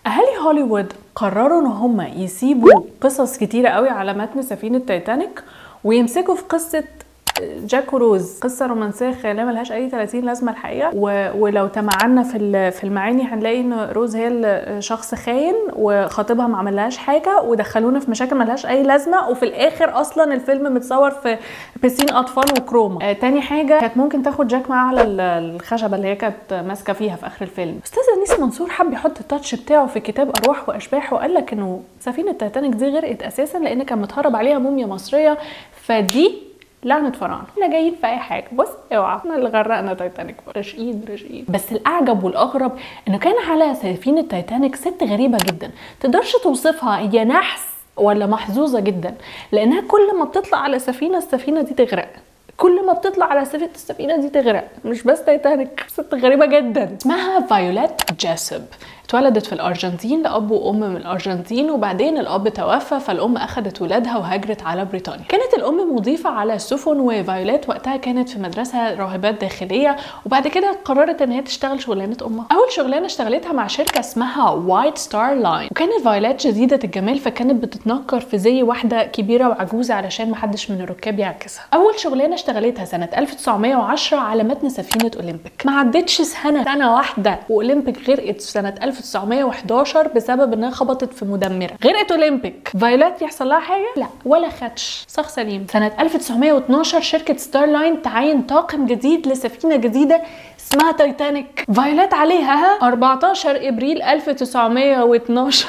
اهالي هوليوود قرروا ان هم يسيبوا قصص كتيره قوي على متن سفينه تايتانيك ويمسكوا في قصه جاك وروز قصه رومانسيه خياليه ملهاش اي 30 لازمه الحقيقه و... ولو تمعنا في ال- في المعاني هنلاقي ان روز هي ال- شخص خاين وخطيبها ما عملهاش حاجه ودخلونا في مشاكل ملهاش اي لازمه وفي الاخر اصلا الفيلم متصور في بسين اطفال وكروما آه تاني حاجه كانت ممكن تاخد جاك معاها على ال- الخشبه اللي هي كانت ماسكه فيها في اخر الفيلم استاذ انيس منصور حب يحط التاتش بتاعه في كتاب ارواح واشباح وقال لك انه سفينه تايتانيك دي غرقت اساسا لان كان متهرب عليها موميا مصريه فدي لعنة فراعنة احنا جايين في اي حاجة بص اوعى احنا اللي غرقنا تايتانيك راشقين راشقين بس الاعجب والاغرب انه كان على سفينة تايتانيك ست غريبة جدا تقدرش توصفها هي نحس ولا محظوظة جدا لانها كل ما بتطلع على سفينة السفينة دي تغرق كل ما بتطلع على سفينة السفينة دي تغرق مش بس تايتانيك ست غريبة جدا اسمها فايولات جاسب اتولدت في الارجنتين لاب وام من الارجنتين وبعدين الاب توفى فالام اخذت ولادها وهاجرت على بريطانيا كانت الام مضيفه على السفن وفايولات وقتها كانت في مدرسه راهبات داخليه وبعد كده قررت ان هي تشتغل شغلانه امها اول شغلانه اشتغلتها مع شركه اسمها وايت ستار لاين وكانت فايولات شديده الجمال فكانت بتتنكر في زي واحده كبيره وعجوزه علشان محدش من الركاب يعكسها اول شغلانه اشتغلتها سنه 1910 على متن سفينه اولمبيك ما عدتش سنه سنه واحده واولمبيك غرقت سنه 1911 بسبب انها خبطت في مدمره غرقت اولمبيك فايولات يحصل لها حاجه لا ولا خدش صخ سليم سنه 1912 شركه ستار لاين تعين طاقم جديد لسفينه جديده اسمها تايتانيك فايولات عليها ها 14 ابريل 1912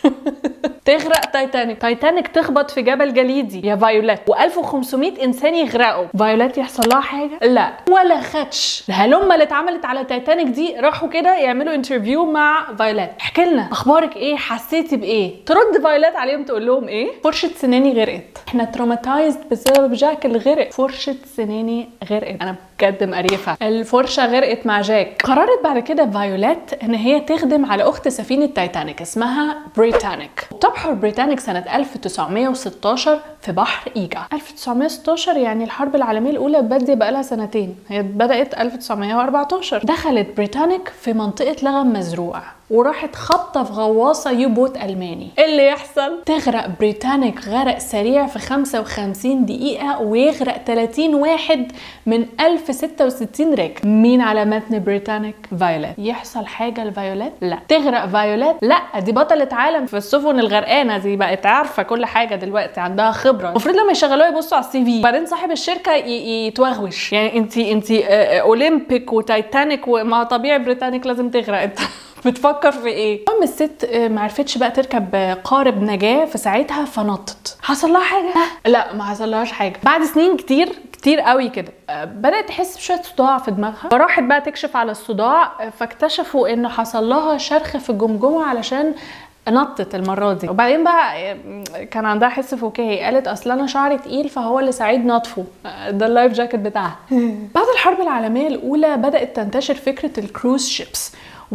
تغرق تايتانيك تايتانيك تخبط في جبل جليدي يا فايولات و1500 انسان يغرقوا فايولات يحصل لها حاجه لا ولا خدش الهلمه اللي اتعملت على تايتانيك دي راحوا كده يعملوا انترفيو مع فايولات احكي لنا اخبارك ايه حسيتي بايه ترد فايولات عليهم تقول لهم ايه فرشه سناني غرقت احنا تروماتايزد بسبب جاك اللي غرق فرشه سناني غرقت انا بجد مقريفه الفرشه غرقت مع جاك قررت بعد كده فايولات ان هي تخدم على اخت سفينه تايتانيك اسمها بريتانيك تبحر بريتانيك سنة 1916 في بحر إيجا 1916 يعني الحرب العالمية الأولى بادية بقالها سنتين هي بدأت 1914 دخلت بريتانيك في منطقة لغم مزروع وراحت خبطة في غواصة يوبوت ألماني إيه اللي يحصل؟ تغرق بريتانيك غرق سريع في 55 دقيقة ويغرق 30 واحد من 1066 راكب مين على متن بريتانيك؟ فايولات يحصل حاجة لفايولات؟ لا تغرق فايولات؟ لا دي بطلة عالم في السفن الغرقانة دي بقت عارفة كل حاجة دلوقتي عندها خبرة المفروض لما يشغلوها يبصوا على السي في بعدين صاحب الشركة ي- يتوغوش يعني انت انت اولمبيك وتايتانيك وما طبيعي بريتانيك لازم تغرق انت بتفكر في ايه المهم الست آه، ما عرفتش بقى تركب آه، قارب نجاه في ساعتها فنطت حصل لها حاجه لا ما حصلهاش حاجه بعد سنين كتير كتير قوي كده آه، بدات تحس بشويه صداع في دماغها فراحت بقى تكشف على الصداع آه، فاكتشفوا انه حصل لها شرخ في الجمجمه علشان نطت المره دي وبعدين بقى آه، كان عندها حس فكاهي قالت اصل انا شعري تقيل فهو اللي ساعدني اطفو آه، ده اللايف جاكيت بتاعها بعد الحرب العالميه الاولى بدات تنتشر فكره الكروز شيبس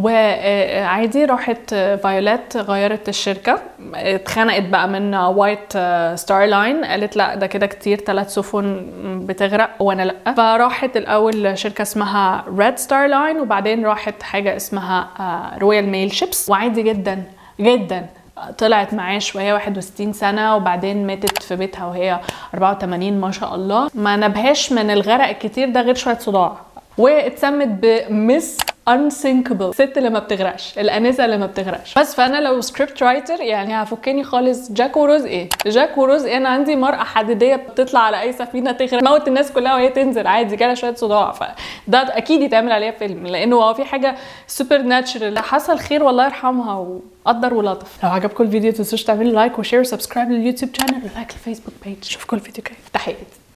وعادي راحت فايولات غيرت الشركة اتخنقت بقى من وايت ستار لاين قالت لا ده كده كتير ثلاث سفن بتغرق وانا لا فراحت الاول شركة اسمها ريد ستار لاين وبعدين راحت حاجة اسمها رويال ميل شيبس وعادي جدا جدا طلعت معاش وهي 61 سنة وبعدين ماتت في بيتها وهي 84 ما شاء الله ما نبهاش من الغرق الكتير ده غير شوية صداع واتسمت بمس unsinkable ست اللي ما بتغرقش الانسه اللي ما بتغرقش بس فانا لو سكريبت رايتر يعني هفكني خالص جاك وروز ايه جاك وروز ايه انا عندي مرأة حديديه بتطلع على اي سفينه تغرق موت الناس كلها وهي تنزل عادي جالها شويه صداع فده اكيد يتعمل عليها فيلم لانه هو في حاجه سوبر ناتشرال حصل خير والله يرحمها وقدر ولطف لو عجبكم الفيديو تنسوش تعملوا لايك وشير وسبسكرايب لليوتيوب شانل ولايك الفيسبوك بيج اشوفكم الفيديو الجاي تحياتي